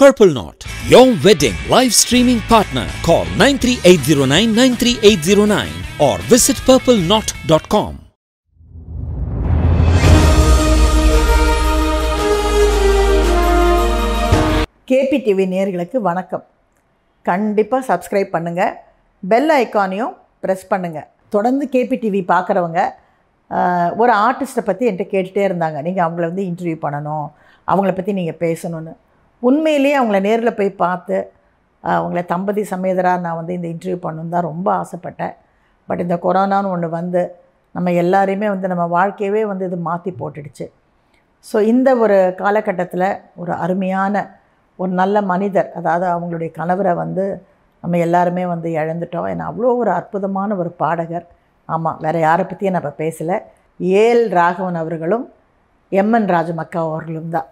Purple Knot, your wedding live streaming partner. Call 93809 93809 or visit purpleknot.com. KP TV நேயர்களுக்கு வணக்கம் கண்டிப்பாக subscribe பண்ணுங்கள் bell ஐக்கானையும் ப்ரெஸ் பண்ணுங்கள் தொடர்ந்து கேபி டிவி பார்க்குறவங்க ஒரு ஆர்டிஸ்ட்டை பற்றி என்கிட்ட கேட்டுகிட்டே இருந்தாங்க நீங்கள் அவங்கள வந்து இன்டர்வியூ பண்ணணும் அவங்கள பற்றி நீங்கள் பேசணும்னு உண்மையிலேயே அவங்கள நேரில் போய் பார்த்து ஆஹ், அவங்கள தம்பதி சமேதராக நான் வந்து இந்த இன்டர்வியூ பண்ணணுன்னு தான் ரொம்ப ஆசைப்பட்டேன் பட் இந்த கொரோனான்னு ஒன்று வந்து நம்ம எல்லாரையுமே வந்து நம்ம வாழ்க்கையவே வந்து இது மாற்றி போட்டுடுச்சு ஸோ இந்த ஒரு காலகட்டத்தில் ஒரு அருமையான ஒரு நல்ல மனிதர் அதாவது அவங்களுடைய கணவரை வந்து நம்ம எல்லாருமே வந்து இழந்துட்டோம் ஏன்னா அவ்வளோ ஒரு அற்புதமான ஒரு பாடகர் ஆமாம் வேறு யாரை பற்றியும் நம்ம பேசலை ஏல் ராகவன் அவர்களும் எம்என் ராஜமக்கா அவர்களும் தான்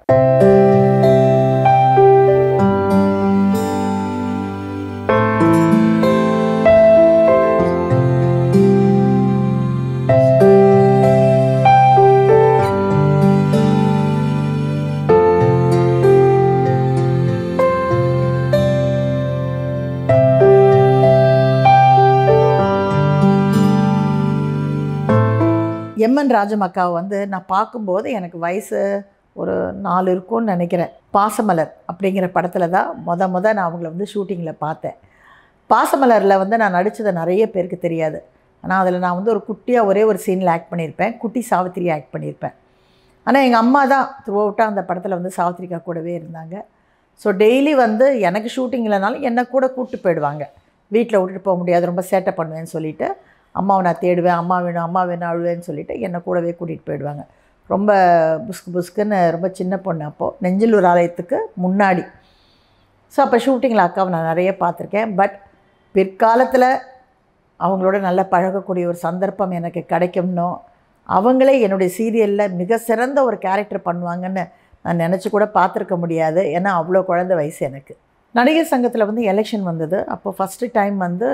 எம்என் ராஜமக்காவை வந்து நான் பார்க்கும்போது எனக்கு வயசு ஒரு நாலு இருக்கும்னு நினைக்கிறேன் பாசமலர் அப்படிங்கிற படத்தில் தான் மொத மொத நான் அவங்கள வந்து ஷூட்டிங்கில் பார்த்தேன் பாசமலரில் வந்து நான் நடித்தது நிறைய பேருக்கு தெரியாது ஆனால் அதில் நான் வந்து ஒரு குட்டியாக ஒரே ஒரு சீனில் ஆக்ட் பண்ணியிருப்பேன் குட்டி சாவித்திரி ஆக்ட் பண்ணியிருப்பேன் ஆனால் எங்கள் அம்மா தான் த்ரூ அவுட்டாக அந்த படத்தில் வந்து சாவித்திரிக்கா கூடவே இருந்தாங்க ஸோ டெய்லி வந்து எனக்கு ஷூட்டிங் இல்லைனாலும் என்னை கூட கூப்பிட்டு போயிடுவாங்க வீட்டில் விட்டுட்டு போக முடியாது ரொம்ப சேட்டை பண்ணுவேன்னு சொல்லிட்டு அம்மாவை நான் தேடுவேன் அம்மா வேணும் அம்மா வேணும் அழுவேன்னு சொல்லிட்டு என்னை கூடவே கூட்டிகிட்டு போயிடுவாங்க ரொம்ப புஸ்கு புஸ்குன்னு ரொம்ப சின்ன பொண்ணு அப்போது நெஞ்சலூர் ஆலயத்துக்கு முன்னாடி ஸோ அப்போ ஷூட்டிங்கில் அக்காவை நான் நிறைய பார்த்துருக்கேன் பட் பிற்காலத்தில் அவங்களோட நல்லா பழகக்கூடிய ஒரு சந்தர்ப்பம் எனக்கு கிடைக்கும்னோ அவங்களே என்னுடைய சீரியலில் மிக சிறந்த ஒரு கேரக்டர் பண்ணுவாங்கன்னு நான் நினச்சி கூட பார்த்துருக்க முடியாது ஏன்னா அவ்வளோ குழந்தை வயசு எனக்கு நடிகர் சங்கத்தில் வந்து எலெக்ஷன் வந்தது அப்போ ஃபஸ்ட்டு டைம் வந்து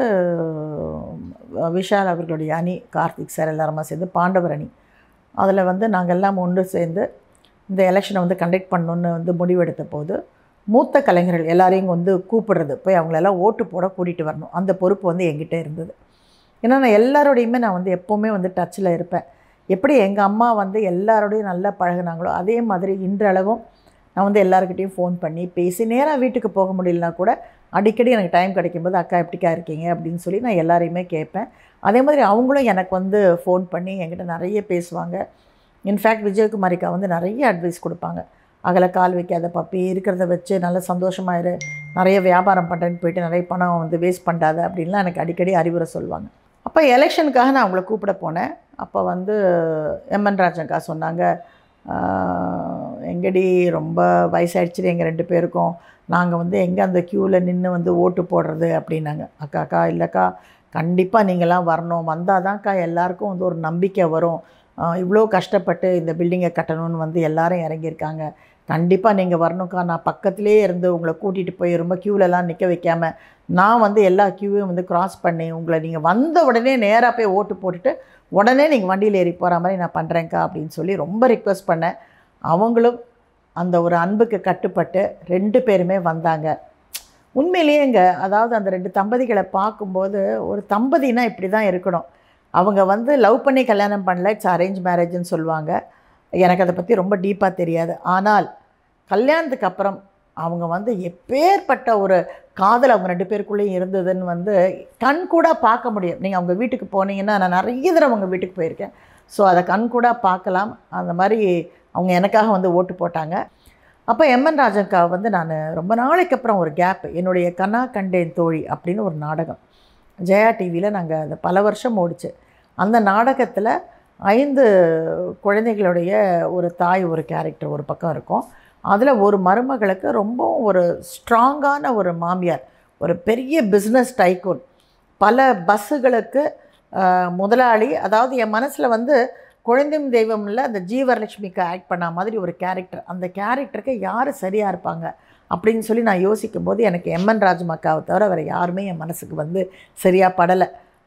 அஹ், விஷால் அவர்களுடைய அணி கார்த்திக் சார் எல்லாருமா சேர்ந்து பாண்டவர் அணி அதில் வந்து நாங்கள் எல்லாம் ஒன்று சேர்ந்து இந்த எலெக்ஷனை வந்து கண்டக்ட் பண்ணணுன்னு வந்து முடிவெடுத்த போது மூத்த கலைஞர்கள் எல்லாரையும் வந்து கூப்பிடுறது போய் அவங்களெல்லாம் ஓட்டு போட கூட்டிகிட்டு வரணும் அந்த பொறுப்பு வந்து என்கிட்ட இருந்தது ஏன்னா நான் எல்லாரோடையுமே நான் வந்து எப்போவுமே வந்து டச்சில் இருப்பேன் எப்படி எங்கள் அம்மா வந்து எல்லாரோடையும் நல்லா பழகுனாங்களோ அதே மாதிரி இன்றளவும் நான் வந்து எல்லாருக்கிட்டேயும் ஃபோன் பண்ணி பேசி நேராக வீட்டுக்கு போக முடியலனா கூட அடிக்கடி எனக்கு டைம் கிடைக்கும்போது அக்கா எப்படிக்கா இருக்கீங்க அப்படின்னு சொல்லி நான் எல்லாரையுமே கேட்பேன் அதே மாதிரி அவங்களும் எனக்கு வந்து ஃபோன் பண்ணி என்கிட்ட நிறைய பேசுவாங்க இன்ஃபேக்ட் விஜயகுமாரிக்கா வந்து நிறைய அட்வைஸ் கொடுப்பாங்க அகல கால் வைக்காத பப்பி இருக்கிறத வச்சு நல்ல சந்தோஷமாக இரு நிறைய வியாபாரம் பண்ணுறேன்னு போயிட்டு நிறைய பணம் வந்து வேஸ்ட் பண்ணாத அப்படின்லாம் எனக்கு அடிக்கடி அறிவுரை சொல்லுவாங்க அப்போ எலெக்ஷனுக்காக நான் அவங்கள கூப்பிட போனேன் அப்போ வந்து எம்என் ராஜன்கா சொன்னாங்க "ஆஹ், எங்கடி ரொம்ப வயசாயிடுச்சு எங்கள் ரெண்டு பேருக்கும் நாங்கள் வந்து எங்கே அந்த க்யூவில் நின்று வந்து ஓட்டு போடுறது அப்படின்னாங்க அக்கா அக்கா இல்லைக்கா கண்டிப்பாக நீங்களாம் வரணும் வந்தால் தான்க்கா எல்லாருக்கும் வந்து ஒரு நம்பிக்கை வரும் ஆஹ், இவ்வளோ கஷ்டப்பட்டு இந்த பில்டிங்கை கட்டணும்னு வந்து எல்லாரும் இறங்கியிருக்காங்க கண்டிப்பாக நீங்கள் வரணும்க்கா நான் பக்கத்துலேயே இருந்து உங்களை கூட்டிகிட்டு போய் ரொம்ப க்யூலெலாம் நிற்க வைக்காம நான் வந்து எல்லா க்யூவையும் வந்து கிராஸ் பண்ணி உங்களை நீங்கள் வந்த உடனே நேராக போய் ஓட்டு போட்டுட்டு உடனே நீங்கள் வண்டியில் ஏறி போகிற மாதிரி நான் பண்ணுறேங்க்கா அப்படின்னு சொல்லி ரொம்ப ரிக்வெஸ்ட் பண்ணேன் அவங்களும் அந்த ஒரு அன்புக்கு கட்டுப்பட்டு ரெண்டு பேருமே வந்தாங்க உண்மையிலேயேங்க அதாவது அந்த ரெண்டு தம்பதிகளை பார்க்கும்போது ஒரு தம்பதினா இப்படி தான் இருக்கணும் அவங்க வந்து லவ் பண்ணி கல்யாணம் பண்ணல இட்ஸ் அரேஞ்ச் மேரேஜ்னு சொல்லுவாங்க எனக்கு அதை பற்றி ரொம்ப டீப்பாக தெரியாது ஆனால் கல்யாணத்துக்கு அப்புறம் அவங்க வந்து எப்பேற்பட்ட ஒரு காதல் அவங்க ரெண்டு பேருக்குள்ளேயும் இருந்ததுன்னு வந்து கண் கூட பார்க்க முடியும் நீங்கள் அவங்க வீட்டுக்கு போனீங்கன்னா நான் நிறைய தடவை அவங்க வீட்டுக்கு போயிருக்கேன் ஸோ அதை கண் கூட பார்க்கலாம் அந்த மாதிரி அவங்க எனக்காக வந்து ஓட்டு போட்டாங்க அப்போ எம்என் ராஜன்கா வந்து நான் ரொம்ப நாளைக்கு அப்புறம் ஒரு கேப் என்னுடைய கண்ணா கண்டேன் தோழி அப்படின்னு ஒரு நாடகம் ஜெயா டிவியில் நாங்கள் அதை பல வருஷம் ஓடிச்சு அந்த நாடகத்தில் ஐந்து குழந்தைகளுடைய ஒரு தாய் ஒரு கேரக்டர் ஒரு பக்கம் இருக்கும் அதில் ஒரு மருமகளுக்கு ரொம்ப ஒரு ஸ்ட்ராங்கான ஒரு மாமியார் ஒரு பெரிய பிஸ்னஸ் டைக்கூன் பல பஸ்ஸுகளுக்கு ஆஹ், முதலாளி அதாவது என் மனசில் வந்து குழந்தையும் தெய்வம்ல அந்த ஜீவரலட்சுமிக்கு ஆக்ட் பண்ண மாதிரி ஒரு கேரக்டர் அந்த கேரக்டருக்கு யார் சரியாக இருப்பாங்க அப்படின்னு சொல்லி நான் யோசிக்கும் போது எனக்கு எம்என் ராஜமக்காவை தவிர வேறு யாருமே என் மனசுக்கு வந்து சரியாக படலை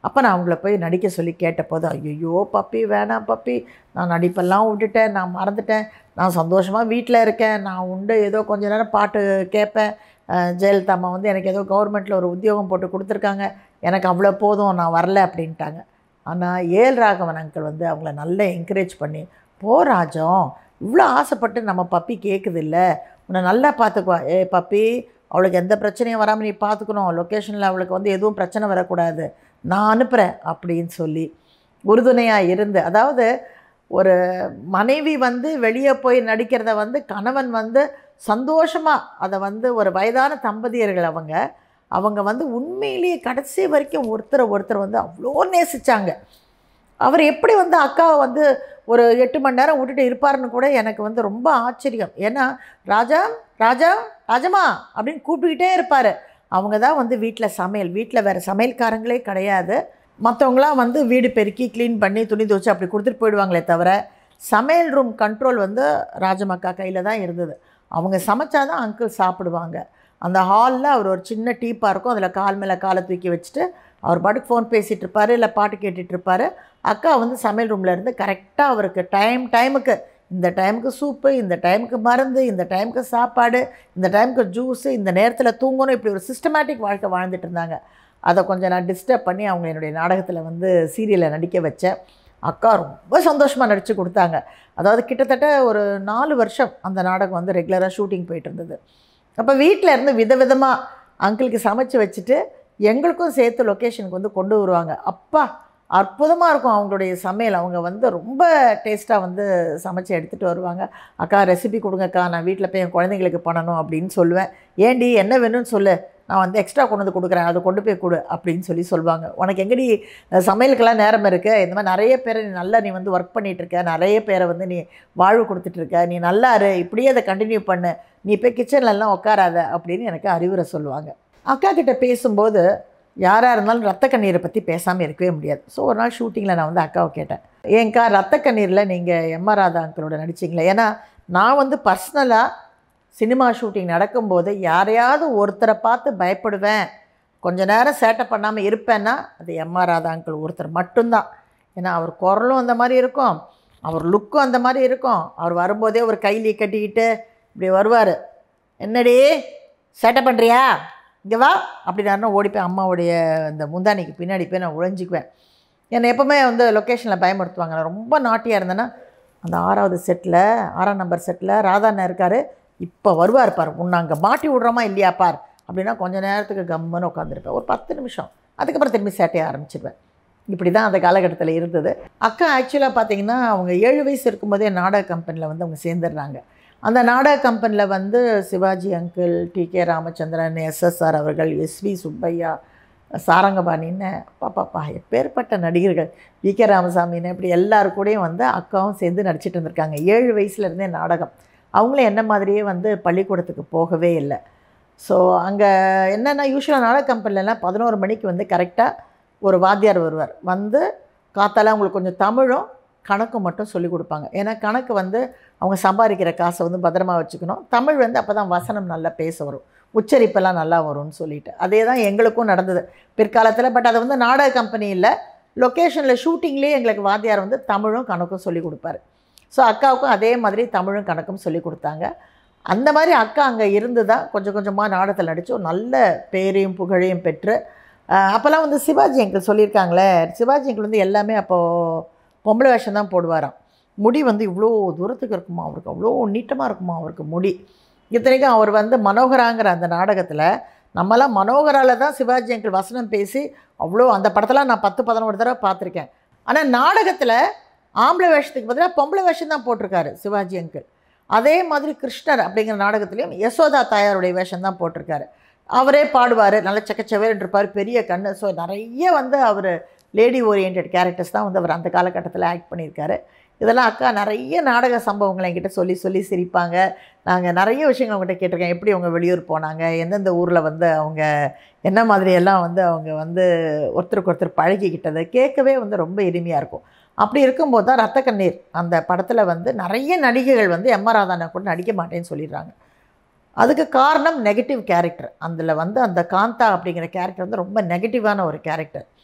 அப்போ நான் அவங்கள போய் நடிக்க சொல்லி கேட்டபோது ஐயோ பப்பி வேணாம் பப்பி நான் நடிப்பெல்லாம் விட்டுட்டேன் நான் மறந்துட்டேன் நான் சந்தோஷமாக வீட்டில் இருக்கேன் நான் உண்டு ஏதோ கொஞ்ச நேரம் பாட்டு கேட்பேன் அஹ் ஜெயலலிதா அம்மா வந்து எனக்கு ஏதோ கவர்மெண்ட்டில் ஒரு உத்தியோகம் போட்டு கொடுத்துருக்காங்க எனக்கு அவ்வளோ போதும் நான் வரல அப்படின்ட்டாங்க ஆனால் ஏல் ராகவன் அங்கிள் வந்து அவங்கள நல்லா என்கரேஜ் பண்ணி போ ராஜம் இவ்வளோ ஆசைப்பட்டு நம்ம பப்பி கேட்குது இல்லை உன்னை நல்லா பார்த்துக்குவா ஏ பப்பி அவளுக்கு எந்த பிரச்சனையும் வராமல் நீ பார்த்துக்கணும் லொக்கேஷனில் அவளுக்கு வந்து எதுவும் பிரச்சனை வரக்கூடாது நான் அனுப்புகிறேன் அப்படின்னு சொல்லி உறுதுணையாக இருந்து அதாவது ஒரு மனைவி வந்து வெளியே போய் நடிக்கிறத வந்து கணவன் வந்து சந்தோஷமாக அதை வந்து ஒரு வயதான தம்பதியர்கள் அவங்க அவங்க வந்து உண்மையிலேயே கடைசி வரைக்கும் ஒருத்தரை ஒருத்தர் வந்து அவ்வளோ நேசிச்சாங்க அவர் எப்படி வந்து அக்காவை வந்து ஒரு எட்டு மணி நேரம் விட்டுட்டு இருப்பாருன்னு கூட எனக்கு வந்து ரொம்ப ஆச்சரியம் ஏன்னா ராஜா ராஜா ராஜமா அப்படின்னு கூப்பிட்டுக்கிட்டே இருப்பார் அவங்க தான் வந்து வீட்டில் சமையல் வீட்டில் வேறு சமையல்காரங்களே கிடையாது மற்றவங்களாம் வந்து வீடு பெருக்கி க்ளீன் பண்ணி துணி துவச்சி அப்படி கொடுத்துட்டு போயிடுவாங்களே தவிர சமையல் ரூம் கண்ட்ரோல் வந்து ராஜமக்கா கையில் தான் இருந்தது அவங்க சமைச்சாதான் அங்கிள் சாப்பிடுவாங்க அந்த ஹாலில் அவர் ஒரு சின்ன டீப்பாக இருக்கும் அதில் கால் மேலே காலை தூக்கி வச்சுட்டு அவர் பாட்டுக்கு ஃபோன் பேசிகிட்டு இருப்பாரு இல்லை பாட்டு கேட்டுட்டு இருப்பாரு அக்கா வந்து சமையல் ரூமில் இருந்து கரெக்டாக அவருக்கு டைம் டைமுக்கு இந்த டைமுக்கு சூப்பு இந்த டைமுக்கு மருந்து இந்த டைமுக்கு சாப்பாடு இந்த டைமுக்கு ஜூஸு இந்த நேரத்தில் தூங்கணும் இப்படி ஒரு சிஸ்டமேட்டிக் வாழ்க்கை வாழ்ந்துட்டு இருந்தாங்க அதை கொஞ்சம் நான் டிஸ்டர்ப் பண்ணி அவங்க என்னுடைய நாடகத்தில் வந்து சீரியலில் நடிக்க வச்சேன் அக்கா ரொம்ப சந்தோஷமாக நடித்து கொடுத்தாங்க அதாவது கிட்டத்தட்ட ஒரு நாலு வருஷம் அந்த நாடகம் வந்து ரெகுலராக ஷூட்டிங் போயிட்டு இருந்தது அப்போ வீட்டில் இருந்து விதவிதமாக அங்கிளுக்கு சமைச்சு வச்சுட்டு எங்களுக்கும் சேர்த்து லொக்கேஷனுக்கு வந்து கொண்டு வருவாங்க அப்பா அற்புதமாக இருக்கும் அவங்களுடைய சமையல் அவங்க வந்து ரொம்ப டேஸ்ட்டாக வந்து சமைச்சு எடுத்துகிட்டு வருவாங்க அக்கா ரெசிபி கொடுங்கக்கா நான் வீட்டில் போய் என் குழந்தைங்களுக்கு பண்ணணும் அப்படின்னு சொல்லுவேன் ஏண்டி என்ன வேணும்னு சொல்லு நான் வந்து எக்ஸ்ட்ரா கொண்டு வந்து கொடுக்குறேன் அதை கொண்டு போய் கொடு அப்படின்னு சொல்லி சொல்லுவாங்க உனக்கு எங்கடி அஹ், சமையலுக்கெல்லாம் நேரம் இருக்குது இந்த மாதிரி நிறைய பேரை நீ நல்லா நீ வந்து ஒர்க் பண்ணிகிட்டு இருக்க நிறைய பேரை வந்து நீ வாழ்வு கொடுத்துட்ருக்க நீ நல்லா இரு இப்படியே அதை கண்டினியூ பண்ணு நீ போய் கிச்சன்லலாம் உட்காராத அப்படின்னு எனக்கு அறிவுரை சொல்லுவாங்க அக்கா கிட்ட பேசும்போது யாராக இருந்தாலும் ரத்த கண்ணீரை பற்றி பேசாமல் இருக்கவே முடியாது ஸோ ஒரு நாள் ஷூட்டிங்கில் நான் வந்து அக்காவை கேட்டேன் ஏங்க்கா ரத்த கண்ணீரில் நீங்கள் எம்ஆர் ராதா அங்கிளோட நடிச்சிங்களே ஏன்னா நான் வந்து பர்சனலாக சினிமா ஷூட்டிங் நடக்கும்போது யாரையாவது ஒருத்தரை பார்த்து பயப்படுவேன் கொஞ்ச நேரம் சேட்டை பண்ணாமல் இருப்பேன்னா அது எம்ஆர் ராதா அங்கிள் ஒருத்தர் மட்டும்தான் ஏன்னா அவர் குரலும் அந்த மாதிரி இருக்கும் அவர் லுக்கும் அந்த மாதிரி இருக்கும் அவர் வரும்போதே ஒரு கைலி கட்டிக்கிட்டு இப்படி வருவார் என்னடி சேட்டை பண்ணுறியா இங்கே வா அப்படி நான் ஓடிப்பேன் அம்மாவுடைய அந்த முந்தானிக்கு பின்னாடி போய் நான் உழைஞ்சிக்குவேன் என்னை எப்போவுமே வந்து லொக்கேஷனில் பயமுறுத்துவாங்க நான் ரொம்ப நாட்டியாக இருந்தேன்னா அந்த ஆறாவது செட்டில் ஆறாம் நம்பர் செட்டில் ராதாண்ணா இருக்கார் இப்போ வருவார் பார் உன்னை அங்கே மாட்டி விட்றோமா இல்லையா பார் அப்படின்னா கொஞ்ச நேரத்துக்கு கம்முன்னு உட்காந்துருப்பேன் ஒரு பத்து நிமிஷம் அதுக்கப்புறம் திரும்பி சேட்டையை ஆரம்பிச்சிடுவேன் இப்படி தான் அந்த காலகட்டத்தில் இருந்தது அக்கா ஆக்சுவலாக பார்த்தீங்கன்னா அவங்க ஏழு வயசு இருக்கும்போதே நாடக கம்பெனியில் வந்து அவங்க சேர்ந்துடுறாங்க அந்த நாடக கம்பெனியில் வந்து Sivaji uncle T K Ramachandran SSR அவர்கள் எஸ்வி சுப்பையா சாரங்கபாணின்னு பாப்பாப்பா எப்பேற்பட்ட நடிகர்கள் வி கே ராமசாமின்னு இப்படி எல்லாரு கூடயும் வந்து அக்காவும் சேர்ந்து நடிச்சிட்டு இருந்திருக்காங்க ஏழு வயசுலேருந்தே நாடகம் அவங்களும் என்ன மாதிரியே வந்து பள்ளிக்கூடத்துக்கு போகவே இல்லை ஸோ அங்கே என்னென்னா யூஸ்வலாக நாடக கம்பெனிலலாம் பதினோரு மணிக்கு வந்து கரெக்டாக ஒரு வாத்தியார் வருவார் வந்து காத்தால அவங்களுக்கு கொஞ்சம் தமிழும் கணக்கும் மட்டும் சொல்லி கொடுப்பாங்க ஏன்னா கணக்கு வந்து அவங்க சம்பாதிக்கிற காசை வந்து பத்திரமா வச்சுக்கணும் தமிழ் வந்து அப்போ தான் வசனம் நல்லா பேச வரும் உச்சரிப்பெல்லாம் நல்லா வரும்னு சொல்லிட்டு அதே தான் எங்களுக்கும் நடந்தது பிற்காலத்தில் பட் அதை வந்து நாடக கம்பெனியில் லொக்கேஷனில் ஷூட்டிங்லேயே எங்களுக்கு வாத்தியார் வந்து தமிழும் கணக்கும் சொல்லி கொடுப்பாரு ஸோ அக்காவுக்கும் அதே மாதிரி தமிழும் கணக்கும் சொல்லி கொடுத்தாங்க அந்த மாதிரி அக்கா அங்கே இருந்து தான் கொஞ்சம் கொஞ்சமாக நாடகத்தில் நடித்து ஒரு நல்ல பேரையும் புகழையும் பெற்று அஹ், அப்போல்லாம் வந்து சிவாஜி அங்கிள் சொல்லியிருக்காங்களே சிவாஜி அங்கிள் வந்து எல்லாமே அப்போது பொம்பளை வேஷம் தான் போடுவாராம் முடி வந்து இவ்வளோ தூரத்துக்கு இருக்குமா அவருக்கு அவ்வளோ நீட்டமாக இருக்குமா அவருக்கு முடி இத்தனைக்கும் அவர் வந்து மனோகராங்கிற அந்த நாடகத்தில் நம்மலாம் மனோகரால தான் சிவாஜி அங்கிள் வசனம் பேசி அவ்வளோ அந்த படத்தெல்லாம் நான் பத்து பதினோரு தடவை பார்த்துருக்கேன் ஆனால் நாடகத்தில் ஆம்பளை வேஷத்துக்கு பதிலாக பொம்பளை வேஷம் தான் போட்டிருக்காரு சிவாஜி அங்கிள் அதே மாதிரி கிருஷ்ணர் அப்படிங்கிற நாடகத்துலேயும் யசோதா தாயாருடைய வேஷம் தான் போட்டிருக்காரு அவரே பாடுவார் நல்ல சக்கச்சவேன்னு இருப்பார் பெரிய கண்ணு ஸோ நிறைய வந்து அவர் லேடி ஓரியன்ட் கேரக்டர்ஸ் தான் வந்து அவர் அந்த காலகட்டத்தில் ஆக்ட் பண்ணியிருக்காரு இதெல்லாம் அக்கா நிறைய நாடக சம்பவங்களை என்கிட்ட சொல்லி சொல்லி சிரிப்பாங்க நாங்கள் நிறைய விஷயங்கள் அவங்ககிட்ட கேட்டிருக்கேன் எப்படி அவங்க வெளியூர் போனாங்க எந்தெந்த ஊரில் வந்து அவங்க என்ன மாதிரி எல்லாம் வந்து அவங்க வந்து ஒருத்தருக்கு ஒருத்தர் பழகிக்கிட்டது கேட்கவே வந்து ரொம்ப இனிமையாக இருக்கும் அப்படி இருக்கும்போது தான் ரத்த கண்ணீர் அந்த படத்தில் வந்து நிறைய நடிகைகள் வந்து எம் ஆர் ராதானா கூட நடிக்க மாட்டேன்னு சொல்லிடுறாங்க அதுக்கு காரணம் நெகட்டிவ் கேரக்டர் அதில் வந்து அந்த காந்தா அப்படிங்கிற கேரக்டர் வந்து ரொம்ப நெகட்டிவான ஒரு கேரக்டர்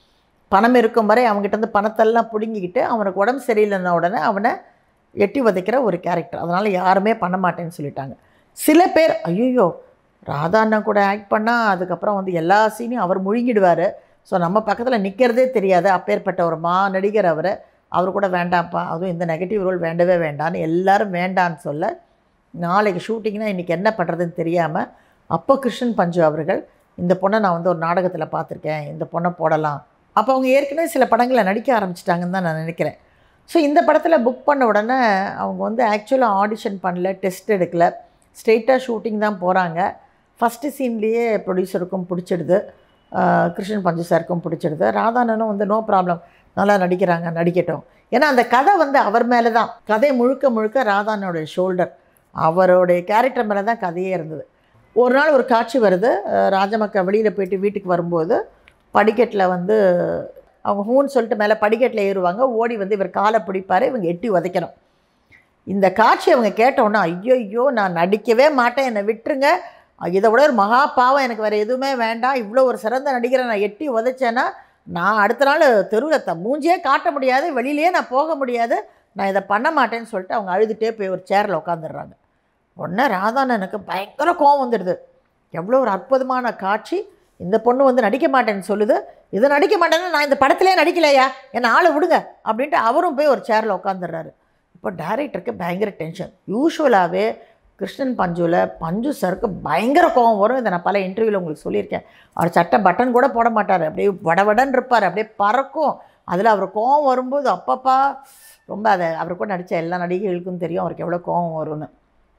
பணம் இருக்கும் வரை அவங்ககிட்ட இருந்து பணத்தெல்லாம் பிடுங்கிக்கிட்டு அவனுக்கு உடம்பு சரியில்லைன்ன உடனே அவனை எட்டி உதைக்கிற ஒரு கேரக்டர் அதனால் யாருமே பண்ண மாட்டேன்னு சொல்லிட்டாங்க சில பேர் ஐயோ ராதா அண்ணன் கூட ஆக்ட் பண்ணால் அதுக்கப்புறம் வந்து எல்லா சீனையும் அவர் முழுங்கிடுவார் ஸோ நம்ம பக்கத்தில் நிற்கிறதே தெரியாது அப்பேற்பட்ட ஒரு மா நடிகர் அவர் அவர் கூட வேண்டாம்ப்பா அதுவும் இந்த நெகட்டிவ் ரோல் வேண்டவே வேண்டான்னு எல்லாரும் வேண்டான்னு சொல்ல நாளைக்கு ஷூட்டிங்னா இன்றைக்கி என்ன பண்ணுறதுன்னு தெரியாமல் அப்போ கிருஷ்ணன் பஞ்சு அவர்கள் இந்த பொண்ணை நான் வந்து ஒரு நாடகத்தில் பார்த்துருக்கேன் இந்த பொண்ணை போடலாம் அப்போ அவங்க ஏற்கனவே சில படங்களில் நடிக்க ஆரம்பிச்சிட்டாங்கன்னு தான் நான் நினைக்கிறேன் ஸோ இந்த படத்தில் புக் பண்ண உடனே அவங்க வந்து ஆக்சுவலாக ஆடிஷன் பண்ணல டெஸ்ட் எடுக்கல ஸ்ட்ரெயிட்டாக ஷூட்டிங் தான் போகிறாங்க ஃபஸ்ட்டு சீன்லேயே ப்ரொடியூசருக்கும் பிடிச்சிடுது ஆஹ் கிருஷ்ணன் பஞ்சு சாருக்கும் பிடிச்சிடுது ராதானனும் வந்து நோ ப்ராப்ளம் நல்லா நடிக்கிறாங்க நடிக்கட்டும் ஏன்னா அந்த கதை வந்து அவர் மேலே தான் கதை முழுக்க முழுக்க ராதானோடைய ஷோல்டர் அவருடைய கேரக்டர் மேலே தான் கதையே இருந்தது ஒரு நாள் ஒரு காட்சி வருது அஹ் ராஜமக்கா வெளியில் போயிட்டு வீட்டுக்கு வரும்போது படிக்கட்டில் வந்து அவங்க ஹூன்னு சொல்லிட்டு மேலே படிக்கட்டில் ஏறுவாங்க ஓடி வந்து இவர் காலை பிடிப்பார் இவங்க எட்டி உதைக்கணும் இந்த காட்சி அவங்க கேட்டோன்னா ஐயோ ஐயோ நான் நடிக்கவே மாட்டேன் என்னை விட்டுருங்க இதை விட ஒரு மகா பாவம் எனக்கு வேறு எதுவுமே வேண்டாம் இவ்வளோ ஒரு சிறந்த நடிகரை நான் எட்டி உதைச்சேன்னா நான் அடுத்த நாள் தெருவில் த மூஞ்சியே காட்ட முடியாது வெளியிலேயே நான் போக முடியாது நான் இதை பண்ண மாட்டேன்னு சொல்லிட்டு அவங்க அழுதுகிட்டே போய் ஒரு சேரில் உட்காந்துடுறாங்க உடனே ராதாண்ணனுக்கு பயங்கர கோவம் வந்துடுது எவ்வளோ ஒரு அற்புதமான காட்சி இந்த பொண்ணு வந்து நடிக்க மாட்டேன்னு சொல்லுது இதை நடிக்க மாட்டேன்னா நான் இந்த படத்திலே நடிக்கலையா என்னை ஆளை விடுங்க அப்படின்ட்டு அவரும் போய் ஒரு சேரில் உட்காந்துடுறாரு இப்போ டைரக்டருக்கு பயங்கர டென்ஷன் யூஸ்வலாகவே கிருஷ்ணன் பஞ்சுவில் பஞ்சு சருக்கு பயங்கர கோவம் வரும் இதை நான் பல இன்டர்வியூவில் உங்களுக்கு சொல்லியிருக்கேன் அவர் சட்டை பட்டன் கூட போட மாட்டார் அப்படியே வடவடன் இருப்பார் அப்படியே பறக்கும் அதில் அவர் கோவம் வரும்போது அப்பப்பா ரொம்ப அதை அவர் கூட நடித்த எல்லா நடிகைகளுக்கும் தெரியும் அவருக்கு எவ்வளோ கோவம் வரும்னு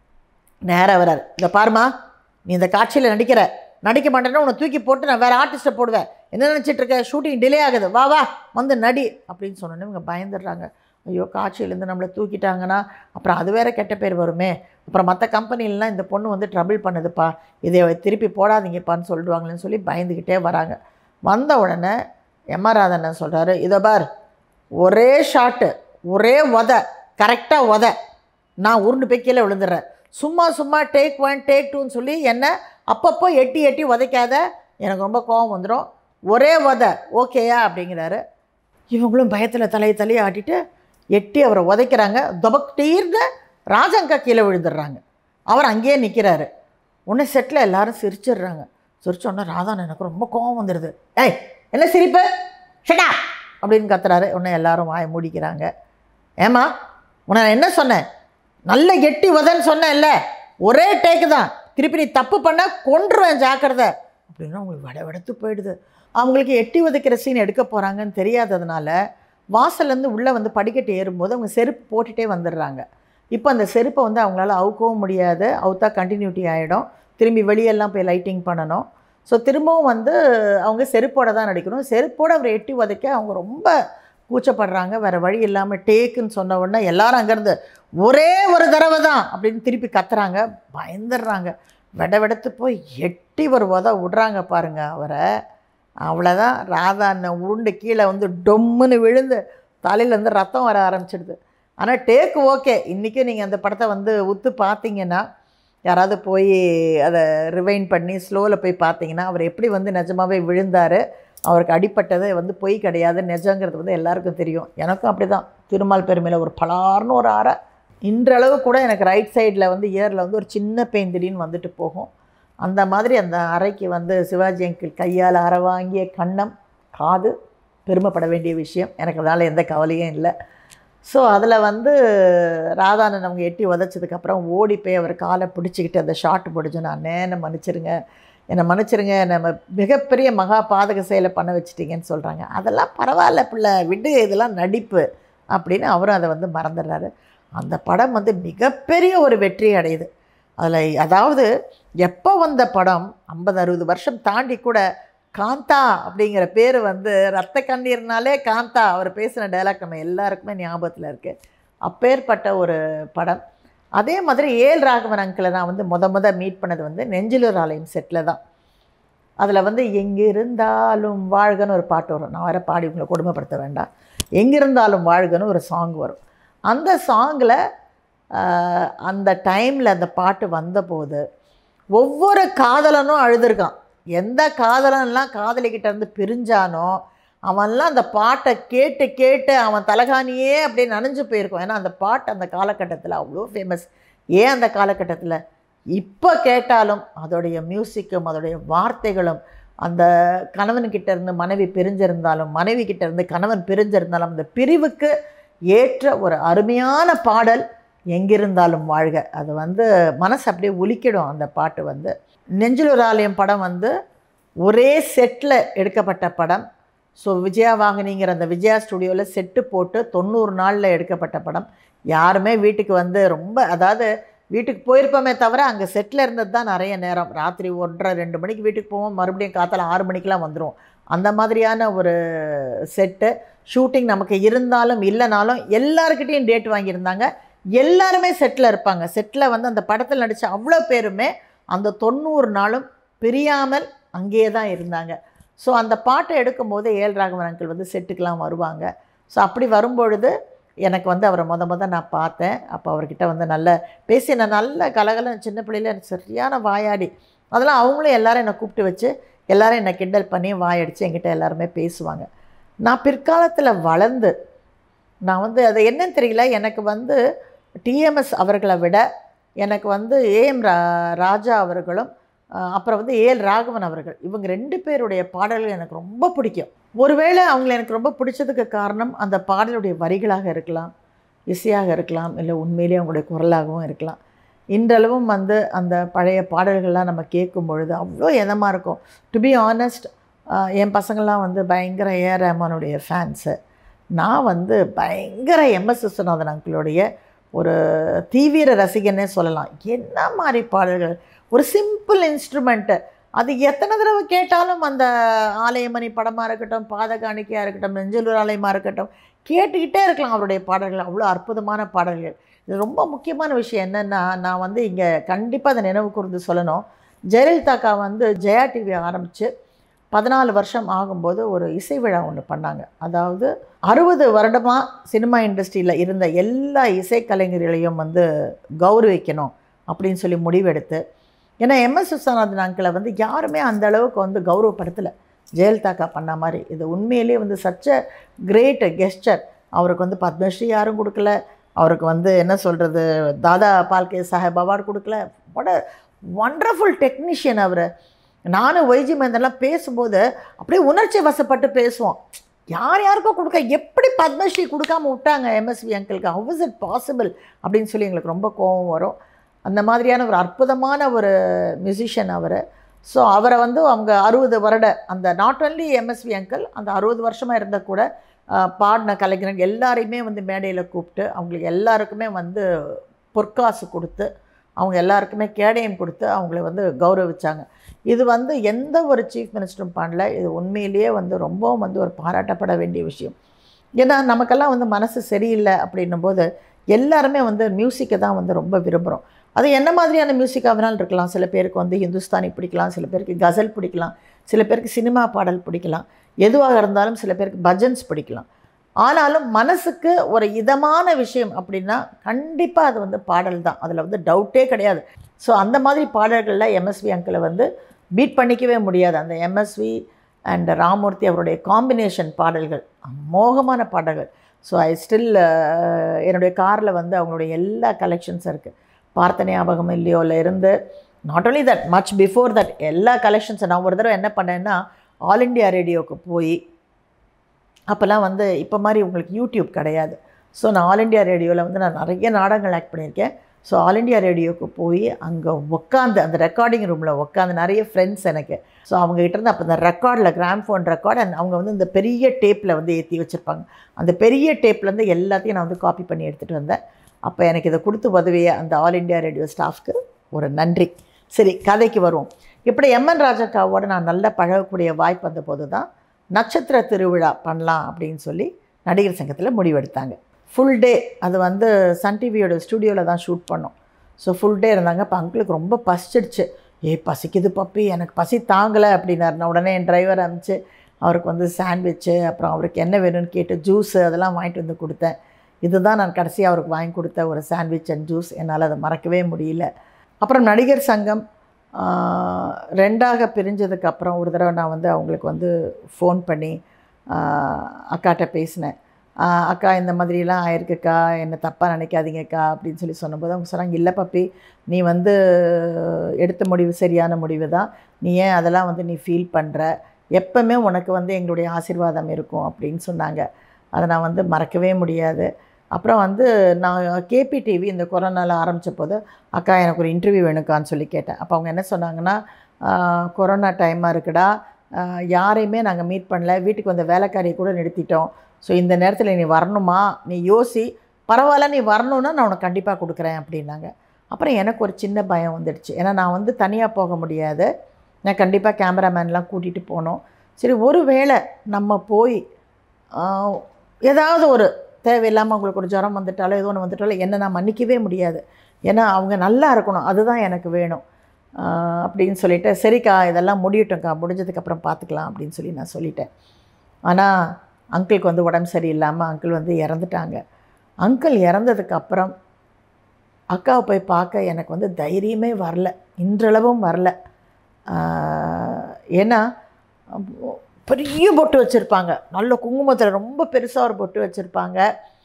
நேராக வரார் இதை பாருமா நீ இந்த காட்சியில் நடிக்கிற நடிக்க மாட்டேன்னா உன்னை தூக்கி போட்டு நான் வேறு ஆர்டிஸ்ட்டை போடுவேன் என்ன நினச்சிட்டு இருக்க ஷூட்டிங் டிலே ஆகுது வா வா வந்து நடி அப்படின்னு சொன்னோன்னே இவங்க பயந்துடுறாங்க ஐயோ காட்சியிலேருந்து நம்மளை தூக்கிட்டாங்கன்னா அப்புறம் அது வேற கெட்ட பேர் வருமே அப்புறம் மற்ற கம்பெனிலலாம் இந்த பொண்ணு வந்து ட்ரபிள் பண்ணுதுப்பா இதை திருப்பி போடாதீங்கப்பான்னு சொல்லிடுவாங்களேன்னு சொல்லி பயந்துக்கிட்டே வராங்க வந்த உடனே எம்ஆர் ராதண்ணன் சொல்கிறாரு இதை பார் ஒரே ஷாட்டு ஒரே உத கரெக்டாக உத நான் உருண்டு போய் கீழே விழுந்துடுறேன் சும்மா சும்மா டேக் ஒன் டேக் டூன்னு சொல்லி என்ன அப்பப்போ எட்டி எட்டி உதைக்காத எனக்கு ரொம்ப கோவம் வந்துடும் ஒரே உத ஓகேயா அப்படிங்கிறாரு இவங்களும் பயத்தில் தலையை தலையை ஆட்டிட்டு எட்டி அவரை உதைக்கிறாங்க தொபக்டீர்னு ராஜங்கா கீழே விழுந்துடுறாங்க அவர் அங்கேயே நிற்கிறாரு உடனே செட்டில் எல்லாரும் சிரிச்சிடுறாங்க சிரிச்சோன்னே ராதான் எனக்கு ரொம்ப கோவம் வந்துடுது ஏய் என்ன சிரிப்பு ஷடா அப்படின்னு கத்துறாரு உடனே எல்லாரும் வாயை மூடிக்கிறாங்க ஏமா உன்னை நான் என்ன சொன்னேன் நல்ல எட்டி உதன்னு சொன்னேன்ல ஒரே டேக்கு தான் திருப்பி நீ தப்பு பண்ண கொன்றுவேன் ஜாக்கிரதை அப்படின்னா அவங்களுக்கு வட வெடுத்து போயிடுது அவங்களுக்கு எட்டி உதைக்கிற சீன் எடுக்க போகிறாங்கன்னு தெரியாததுனால வாசல்லேருந்து உள்ளே வந்து படிக்கட்டு ஏறும்போது அவங்க செருப்பு போட்டுகிட்டே வந்துடுறாங்க இப்போ அந்த செருப்பை வந்து அவங்களால அவுக்கவும் முடியாது அவுத்தா கண்டினியூட்டி ஆகிடும் திரும்பி வெளியெல்லாம் போய் லைட்டிங் பண்ணணும் ஸோ திரும்பவும் வந்து அவங்க செருப்போட தான் நடிக்கணும் செருப்போடு அவர் எட்டி உதைக்க அவங்க ரொம்ப கூச்சப்படுறாங்க வேறு வழி இல்லாமல் டேக்குன்னு சொன்ன உடனே எல்லாரும் அங்கேருந்து ஒரே ஒரு தடவை தான் அப்படின்னு திருப்பி கத்துறாங்க பயந்துடுறாங்க வெட வெடத்து போய் எட்டி ஒரு உத விடுறாங்க பாருங்க அவரை அவ்வளோதான் ராதா அண்ணன் உருண்டு கீழே வந்து டொம்முன்னு விழுந்து தலையிலேருந்து ரத்தம் வர ஆரம்பிச்சிடுது ஆனால் டேக்கு ஓகே இன்றைக்கும் நீங்கள் அந்த படத்தை வந்து உத்து பார்த்தீங்கன்னா யாராவது போய் அதை ரிவைன் பண்ணி ஸ்லோவில் போய் பார்த்தீங்கன்னா அவர் எப்படி வந்து நிஜமாவே விழுந்தார் அவருக்கு அடிப்பட்டது வந்து பொய் கிடையாது நிஜங்கிறது வந்து எல்லாருக்கும் தெரியும் எனக்கும் அப்படி தான் திருமால் பெருமையில் ஒரு பலார்னு ஒரு அறை இன்றளவு கூட எனக்கு ரைட் சைடில் வந்து இயரில் வந்து ஒரு சின்ன பெயின் திடீர்னு வந்துட்டு போகும் அந்த மாதிரி அந்த அறைக்கு வந்து சிவாஜி அங்கிள் கையால் அறை வாங்கிய கண்ணம் காது பெருமைப்பட வேண்டிய விஷயம் எனக்கு அதனால் எந்த கவலையும் இல்லை ஸோ அதில் வந்து ராதானன் அவங்க எட்டி உதச்சதுக்கப்புறம் ஓடி போய் அவர் காலை பிடிச்சிக்கிட்டு அந்த ஷாட் பிடிச்சு நான் என்னை மன்னிச்சிருங்க என்னை மன்னிச்சிருங்க நம்ம மிகப்பெரிய மகா பாதக செயலை பண்ண வச்சிட்டீங்கன்னு சொல்கிறாங்க அதெல்லாம் பரவாயில்ல பிள்ளை விடு இதெல்லாம் நடிப்பு அப்படின்னு அவரும் அதை வந்து மறந்துடுறாரு அந்த படம் வந்து மிகப்பெரிய ஒரு வெற்றி அடையுது அதில் அதாவது எப்போ வந்த படம் ஐம்பது அறுபது வருஷம் தாண்டி கூட காந்தா அப்படிங்கிற பேர் வந்து ரத்த கண்ணீர்னாலே காந்தா அவர் பேசின டைலாக் நம்ம எல்லாருக்குமே ஞாபகத்தில் இருக்குது அப்பேற்பட்ட ஒரு படம் அதே மாதிரி ஏல் ராகவன் அங்கிளை நான் வந்து முத முத மீட் பண்ணது வந்து நெஞ்சிலூர் ஆலயம் செட்டில் தான் அதில் வந்து எங்கிருந்தாலும் வாழ்கன்னு ஒரு பாட்டு வரும் நான் வர பாடி உங்களை கொடுமைப்படுத்த வேண்டாம் எங்கிருந்தாலும் வாழ்கன்னு ஒரு சாங் வரும் அந்த சாங்கில் அந்த டைமில் அந்த பாட்டு வந்தபோது ஒவ்வொரு காதலனும் அழுதுருக்கான் எந்த காதலன்லாம் காதலிக்கிட்ட இருந்து பிரிஞ்சானோ அவன்லாம் அந்த பாட்டை கேட்டு கேட்டு அவன் தலகாணியே அப்படியே நனைஞ்சு போயிருக்கும் ஏன்னா அந்த பாட்டு அந்த காலகட்டத்தில் அவ்வளோ ஃபேமஸ் ஏன் அந்த காலகட்டத்தில் இப்போ கேட்டாலும் அதோடைய மியூசிக்கும் அதோடைய வார்த்தைகளும் அந்த கணவன்கிட்ட இருந்து மனைவி பிரிஞ்சிருந்தாலும் மனைவி கிட்ட இருந்து கணவன் பிரிஞ்சிருந்தாலும் அந்த பிரிவுக்கு ஏற்ற ஒரு அருமையான பாடல் எங்கிருந்தாலும் வாழ்க அது வந்து மனசு அப்படியே ஒலிக்கிடும் அந்த பாட்டு வந்து நெஞ்சிலூர் ஆலயம் படம் வந்து ஒரே செட்டில் எடுக்கப்பட்ட படம் ஸோ விஜயா வாங்கினிங்கிற அந்த விஜயா ஸ்டுடியோவில் செட்டு போட்டு தொண்ணூறு நாளில் எடுக்கப்பட்ட படம் யாருமே வீட்டுக்கு வந்து ரொம்ப அதாவது வீட்டுக்கு போயிருப்போமே தவிர அங்கே செட்டில் இருந்தது தான் நிறைய நேரம் ராத்திரி ஒன்றரை ரெண்டு மணிக்கு வீட்டுக்கு போவோம் மறுபடியும் காத்தால ஆறு மணிக்கெலாம் வந்துடும் அந்த மாதிரியான ஒரு செட்டு ஷூட்டிங் நமக்கு இருந்தாலும் இல்லைனாலும் எல்லாருக்கிட்டேயும் டேட் வாங்கியிருந்தாங்க எல்லாருமே செட்டில் இருப்பாங்க செட்டில் வந்து அந்த படத்தில் நடித்த அவ்வளோ பேருமே அந்த தொண்ணூறு நாளும் பிரியாமல் அங்கேயே தான் இருந்தாங்க ஸோ அந்த பாட்டை எடுக்கும்போது ஏல் ராகவன் அங்கிள் வந்து செட்டுக்கெலாம் வருவாங்க ஸோ அப்படி வரும்பொழுது எனக்கு வந்து அவரை முத முத நான் பார்த்தேன் அப்போ அவர்கிட்ட வந்து நல்ல பேசி நான் நல்ல கலகலம் சின்ன பிள்ளையில எனக்கு சரியான வாயாடி அதெல்லாம் அவங்களும் எல்லாரும் என்னை கூப்பிட்டு வச்சு எல்லாரும் என்னை கிண்டல் பண்ணி வாயடித்து என்கிட்ட எல்லாருமே பேசுவாங்க நான் பிற்காலத்தில் வளர்ந்து நான் வந்து அது என்னன்னு தெரியல எனக்கு வந்து டிஎம்எஸ் அவர்களை விட எனக்கு வந்து ஏஎம் ரா ராஜா அவர்களும் அஹ், அப்புறம் வந்து ஏஎல் ராகவன் அவர்கள் இவங்க ரெண்டு பேருடைய பாடல்கள் எனக்கு ரொம்ப பிடிக்கும் ஒருவேளை அவங்கள எனக்கு ரொம்ப பிடிச்சதுக்கு காரணம் அந்த பாடலுடைய வரிகளாக இருக்கலாம் இசையாக இருக்கலாம் இல்லை உண்மையிலேயே அவங்களுடைய குரலாகவும் இருக்கலாம் இன்றளவும் வந்து அந்த பழைய பாடல்கள்லாம் நம்ம கேட்கும் பொழுது அவ்வளோ இதமாக இருக்கும் டு பி ஆனஸ்ட் என் பசங்கள்லாம் வந்து பயங்கர ஏஆர் ரஹ்மானுடைய ஃபேன்ஸு நான் வந்து பயங்கர எம்எஸ் விஸ்வநாதன் அங்கிளுடைய ஒரு தீவிர ரசிகன்னே சொல்லலாம் என்ன மாதிரி பாடல்கள் ஒரு சிம்பிள் இன்ஸ்ட்ருமெண்ட்டு அது எத்தனை தடவை கேட்டாலும் அந்த ஆலயமணி படமாக இருக்கட்டும் பாதகாணிக்கையாக இருக்கட்டும் நெஞ்சலூர் ஆலயமாக இருக்கட்டும் கேட்டுக்கிட்டே இருக்கலாம் அவருடைய பாடல்கள் அவ்வளோ அற்புதமான பாடல்கள் இது ரொம்ப முக்கியமான விஷயம் என்னென்னா நான் வந்து இங்கே கண்டிப்பாக அதை நினைவு கூர்ந்து சொல்லணும் ஜெயலலிதாக்கா வந்து ஜெயா டிவி ஆரம்பித்து பதினாலு வருஷம் ஆகும்போது ஒரு இசை விழா ஒன்று பண்ணாங்க அதாவது அறுபது வருடமாக சினிமா இண்டஸ்ட்ரியில் இருந்த எல்லா இசைக்கலைஞர்களையும் வந்து கௌரவிக்கணும் அப்படின்னு சொல்லி முடிவெடுத்து ஏன்னா எம்எஸ் விஸ்வநாதன் அங்கிளை வந்து யாருமே அந்த அளவுக்கு வந்து கௌரவப்படுத்தலை ஜெயலலிதாக்கா பண்ண மாதிரி இது உண்மையிலேயே வந்து சச்ச கிரேட் கெஸ்டர் அவருக்கு வந்து பத்மஸ்ரீ யாரும் கொடுக்கல அவருக்கு வந்து என்ன சொல்கிறது தாதா பால்கே சாஹேப் அவார்டு கொடுக்கல what a ஒண்டர்ஃபுல் டெக்னீஷியன் அவர் நானும் ஒய்ஜி மகேந்திரன்லாம் பேசும்போது அப்படியே உணர்ச்சி வசப்பட்டு பேசுவோம் யார் யாருக்கோ கொடுக்க எப்படி பத்மஸ்ரீ கொடுக்காம விட்டாங்க எம்எஸ்வி அங்கிளுக்கு ஹவ் இஸ் இட் பாசிபிள் அப்படின்னு சொல்லி எங்களுக்கு ரொம்ப கோபம் வரும் அந்த மாதிரியான ஒரு அற்புதமான ஒரு மியூசிஷியன் அவர் ஸோ அவரை வந்து அவங்க அறுபது வருட அந்த நாட் ஒன்லி எம்எஸ்வி அங்கிள் அந்த அறுபது வருஷமாக இருந்த கூட ஆஹ், பாடின கலைஞர்கள் எல்லாரையுமே வந்து மேடையில் கூப்பிட்டு அவங்களுக்கு எல்லாருக்குமே வந்து பொற்காசு கொடுத்து அவங்க எல்லாருக்குமே கேடயம் கொடுத்து அவங்கள வந்து கௌரவிச்சாங்க இது வந்து எந்த ஒரு சீஃப் மினிஸ்டரும் பண்ணல இது உண்மையிலேயே வந்து ரொம்பவும் வந்து ஒரு பாராட்டப்பட வேண்டிய விஷயம் ஏன்னா நமக்கெல்லாம் வந்து மனசு சரியில்லை அப்படின்னும் போது எல்லாருமே வந்து மியூசிக்கை தான் வந்து ரொம்ப விரும்புகிறோம் அது என்ன மாதிரியான மியூசிக்காக வேணாலும் இருக்கலாம் சில பேருக்கு வந்து ஹிந்துஸ்தானி பிடிக்கலாம் சில பேருக்கு கசல் பிடிக்கலாம் சில பேருக்கு சினிமா பாடல் பிடிக்கலாம் எதுவாக இருந்தாலும் சில பேருக்கு பஜன்ஸ் பிடிக்கலாம் ஆனாலும் மனசுக்கு ஒரு இதமான விஷயம் அப்படின்னா கண்டிப்பாக அது வந்து பாடல் தான் அதில் வந்து டவுட்டே கிடையாது ஸோ அந்த மாதிரி பாடல்களில் எம்எஸ்வி அங்கிளை வந்து பீட் பண்ணிக்கவே முடியாது அந்த எம்எஸ்வி அண்ட் ராமூர்த்தி அவருடைய காம்பினேஷன் பாடல்கள் மோகமான பாடல்கள் ஸோ ஐ ஸ்டில் என்னுடைய காரில் வந்து அவங்களுடைய எல்லா கலெக்ஷன்ஸும் இருக்குது பார்த்த ஞாபகம் இல்லையோல இருந்து not only that much before that எல்லா கலெக்ஷன்ஸும் நான் ஒரு தடவை என்ன பண்ணேன்னா ஆல் இண்டியா ரேடியோவுக்கு போய் அப்போல்லாம் வந்து இப்போ மாதிரி உங்களுக்கு யூடியூப் கிடையாது ஸோ நான் ஆல் இண்டியா ரேடியோவில் வந்து நான் நிறைய நாடகங்கள் ஆக்ட் பண்ணியிருக்கேன் ஸோ ஆல் இண்டியா ரேடியோவுக்கு போய் அங்கே உட்காந்து அந்த ரெக்கார்டிங் ரூமில் உட்காந்து நிறைய ஃப்ரெண்ட்ஸ் எனக்கு ஸோ அவங்ககிட்ட இருந்து அப்போ இந்த ரெக்கார்டில் கிராம்ஃபோன் ரெக்கார்ட் அண்ட் அவங்க வந்து இந்த பெரிய டேப்பில் வந்து ஏற்றி வச்சுருப்பாங்க அந்த பெரிய டேப்லேருந்து எல்லாத்தையும் நான் வந்து காப்பி பண்ணி எடுத்துகிட்டு வந்தேன் அப்போ எனக்கு இதை கொடுத்து உதவிய அந்த ஆல் இண்டியா ரேடியோ ஸ்டாஃப்க்கு ஒரு நன்றி சரி கதைக்கு வருவோம் இப்படி எம்என் ராஜாக்காவோட நான் நல்ல பழகக்கூடிய வாய்ப்பு வந்த போது தான் நட்சத்திர திருவிழா பண்ணலாம் அப்படின்னு சொல்லி நடிகர் சங்கத்தில் முடிவெடுத்தாங்க ஃபுல் டே அது வந்து சன் டிவியோட ஸ்டூடியோவில் தான் ஷூட் பண்ணோம் ஸோ ஃபுல் டே இருந்தாங்க அப்போ அங்கிளுக்கு ரொம்ப பசிச்சிடுச்சு ஏய் பசிக்குது பப்பி எனக்கு பசி தாங்கலை அப்படின்னாரு நான் உடனே என் டிரைவர் அனுப்பிச்சு அவருக்கு வந்து சாண்ட்விட்சு அப்புறம் அவருக்கு என்ன வேணும்னு கேட்டு ஜூஸு அதெல்லாம் வாங்கிட்டு வந்து கொடுத்தேன் இதுதான் நான் கடைசியாக அவருக்கு வாங்கி கொடுத்த ஒரு சாண்ட்விச் அண்ட் ஜூஸ் என்னால் அதை மறக்கவே முடியல அப்புறம் நடிகர் சங்கம் ஆஹ், ரெண்டாக பிரிஞ்சதுக்கப்புறம் ஒரு தடவை நான் வந்து அவங்களுக்கு வந்து ஃபோன் பண்ணி அக்காட்ட பேசினேன் ஆஹ் அக்கா இந்த மாதிரிலாம் ஆயிருக்குக்கா என்னை தப்பாக நினைக்காதீங்கக்கா அப்படின்னு சொல்லி சொன்னபோது அவங்க சொன்னாங்க இல்லை பப்பி நீ வந்து எடுத்த முடிவு சரியான முடிவு தான் நீ ஏன் அதெல்லாம் வந்து நீ ஃபீல் பண்ணுற எப்பவுமே உனக்கு வந்து எங்களுடைய ஆசீர்வாதம் இருக்கும் அப்படின்னு சொன்னாங்க அதை நான் வந்து மறக்கவே முடியாது அப்புறம் வந்து நான் கேபி டிவி இந்த கொரோனாவில் ஆரம்பித்த போது அக்கா எனக்கு ஒரு இன்டர்வியூ வேணுக்கான்னு சொல்லி கேட்டேன் அப்போ அவங்க என்ன சொன்னாங்கன்னா ஆஹ் கொரோனா டைமாக இருக்குடா ஆஹ் யாரையுமே நாங்கள் மீட் பண்ணல வீட்டுக்கு வந்த வேலைக்காரியை கூட நிறுத்திட்டோம் ஸோ இந்த நேரத்தில் நீ வரணுமா நீ யோசி பரவாயில்ல நீ வரணுன்னா நான் உனக்கு கண்டிப்பாக கொடுக்குறேன் அப்படின்னாங்க அப்புறம் எனக்கு ஒரு சின்ன பயம் வந்துடுச்சு ஏன்னா நான் வந்து தனியாக போக முடியாது நான் கண்டிப்பாக கேமராமேன்லாம் கூட்டிகிட்டு போனோம் சரி ஒரு வேளை நம்ம போய் ஆஹ், ஏதாவது ஒரு தேவையில்லாமல் அவங்களுக்கு ஒரு ஜுரம் வந்துட்டாலோ ஏதோ ஒன்று வந்துட்டாலோ என்னை நான் மன்னிக்கவே முடியாது ஏன்னா அவங்க நல்லா இருக்கணும் அதுதான் எனக்கு வேணும் ஆஹ், அப்படின்னு சொல்லிட்டு சரிக்கா இதெல்லாம் முடியட்டும்க்கா முடிஞ்சதுக்கப்புறம் பார்த்துக்கலாம் அப்படின்னு சொல்லி நான் சொல்லிட்டேன் ஆனால் அங்கிளுக்கு வந்து உடம்பு சரியில்லாமல் அங்கிள் வந்து இறந்துட்டாங்க அங்கிள் இறந்ததுக்கு அப்புறம் அக்காவை போய் பார்க்க எனக்கு வந்து தைரியமே வரல இன்றளவும் வரல ஆஹ், ஏன்னா அப்போ பெரிய பொட்டு வச்சுருப்பாங்க நல்ல குங்குமத்தில் ரொம்ப பெருசாக ஒரு பொட்டு வச்சுருப்பாங்க